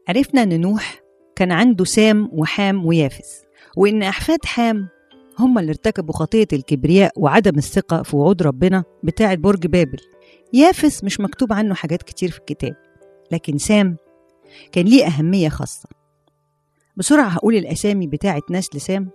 عرفنا إن نوح كان عنده سام وحام ويافس وإن أحفاد حام هم اللي ارتكبوا خطية الكبرياء وعدم الثقة في وعود ربنا بتاعة برج بابل يافس مش مكتوب عنه حاجات كتير في الكتاب لكن سام كان ليه أهمية خاصة بسرعة هقول الأسامي بتاعة نسل سام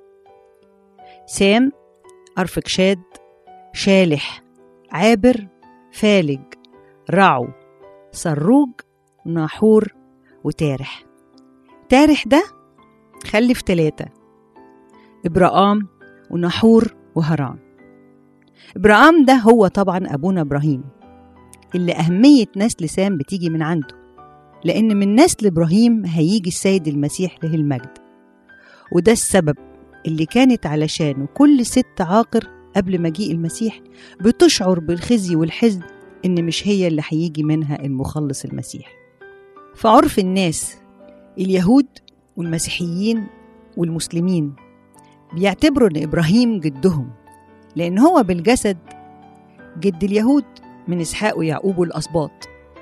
سام أرفكشاد شالح عابر فالج رعو سروج ناحور وتارح تارح ده خلف تلاتة إبراام ونحور وهران إبراام ده هو طبعا أبونا إبراهيم اللي أهمية نسل سام بتيجي من عنده لأن من نسل إبراهيم هيجي السيد المسيح له المجد وده السبب اللي كانت علشانه كل ست عاقر قبل مجيء المسيح بتشعر بالخزي والحزن إن مش هي اللي هيجي منها المخلص المسيح فعرف الناس اليهود والمسيحيين والمسلمين بيعتبروا إن إبراهيم جدهم لأن هو بالجسد جد اليهود من إسحاق ويعقوب والأسباط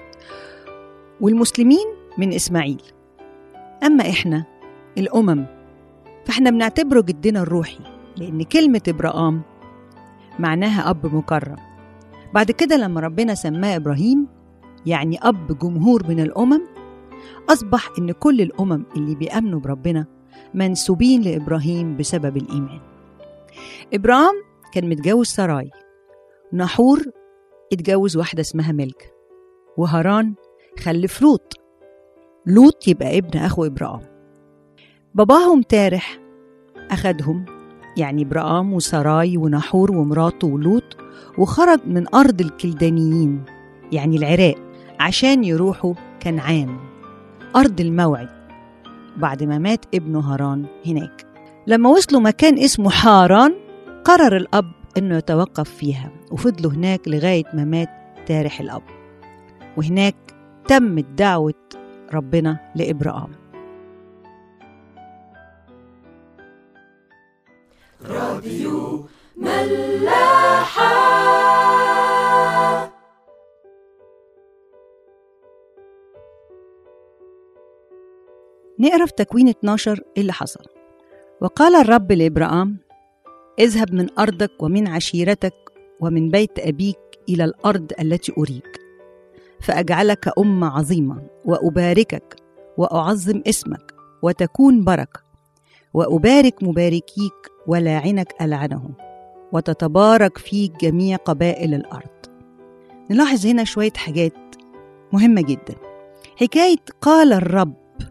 والمسلمين من إسماعيل أما إحنا الأمم فإحنا بنعتبره جدنا الروحي لأن كلمة إبراهام معناها أب مكرم بعد كده لما ربنا سماه إبراهيم يعني أب جمهور من الأمم أصبح إن كل الأمم اللي بيأمنوا بربنا منسوبين لإبراهيم بسبب الإيمان إبراهام كان متجوز سراي نحور اتجوز واحدة اسمها ملك وهران خلف لوط لوط يبقى ابن أخو إبراهام باباهم تارح أخدهم يعني إبراهام وسراي ونحور ومراته ولوط وخرج من أرض الكلدانيين يعني العراق عشان يروحوا كنعان أرض الموعد بعد ما مات ابنه هاران هناك لما وصلوا مكان اسمه حاران قرر الأب إنه يتوقف فيها وفضلوا هناك لغاية ما مات تارح الأب وهناك تمت دعوة ربنا لإبراهام راديو ملاحة نقرا في تكوين 12 إيه اللي حصل وقال الرب لإبراهام اذهب من أرضك ومن عشيرتك ومن بيت أبيك إلى الأرض التي أريك فأجعلك أمة عظيمة وأباركك وأعظم اسمك وتكون بركة وأبارك مباركيك ولاعنك ألعنه وتتبارك فيك جميع قبائل الأرض نلاحظ هنا شوية حاجات مهمة جدا حكاية قال الرب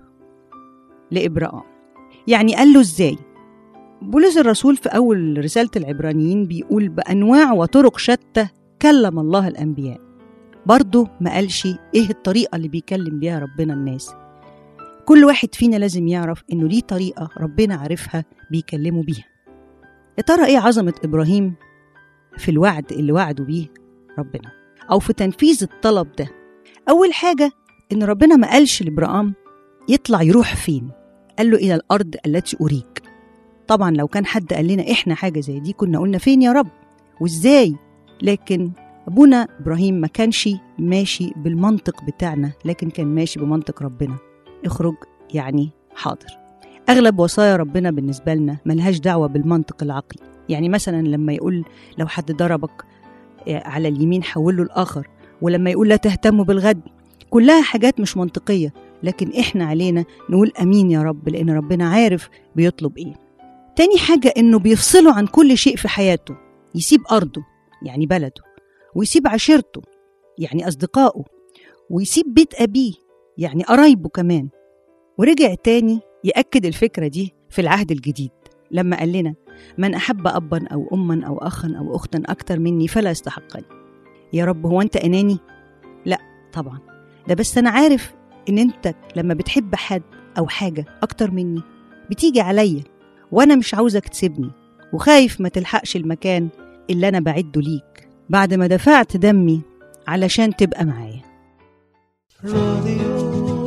لإبراهام يعني قال له إزاي بولس الرسول في أول رسالة العبرانيين بيقول بأنواع وطرق شتى كلم الله الأنبياء برضه ما قالش إيه الطريقة اللي بيكلم بيها ربنا الناس كل واحد فينا لازم يعرف إنه ليه طريقة ربنا عارفها بيكلمه بيها يا ترى إيه عظمة إبراهيم في الوعد اللي وعده بيه ربنا أو في تنفيذ الطلب ده أول حاجة إن ربنا ما قالش لإبراهام يطلع يروح فين قال له إلى الأرض التي أريك طبعا لو كان حد قال لنا إحنا حاجة زي دي كنا قلنا فين يا رب وإزاي لكن أبونا إبراهيم ما كانش ماشي بالمنطق بتاعنا لكن كان ماشي بمنطق ربنا اخرج يعني حاضر أغلب وصايا ربنا بالنسبة لنا ملهاش دعوة بالمنطق العقلي يعني مثلا لما يقول لو حد ضربك على اليمين حوله الآخر ولما يقول لا تهتموا بالغد كلها حاجات مش منطقية لكن إحنا علينا نقول أمين يا رب لأن ربنا عارف بيطلب إيه تاني حاجة إنه بيفصله عن كل شيء في حياته يسيب أرضه يعني بلده ويسيب عشيرته يعني أصدقائه ويسيب بيت أبيه يعني قرايبه كمان ورجع تاني يأكد الفكرة دي في العهد الجديد لما قال لنا من أحب أبا أو أما أو أخا أو أختا أكتر مني فلا يستحقني يا رب هو أنت أناني؟ لا طبعا ده بس أنا عارف إن أنت لما بتحب حد أو حاجة أكتر مني بتيجي عليا وأنا مش عاوزك تسيبني وخايف ما تلحقش المكان اللي أنا بعده ليك بعد ما دفعت دمي علشان تبقى معايا راديو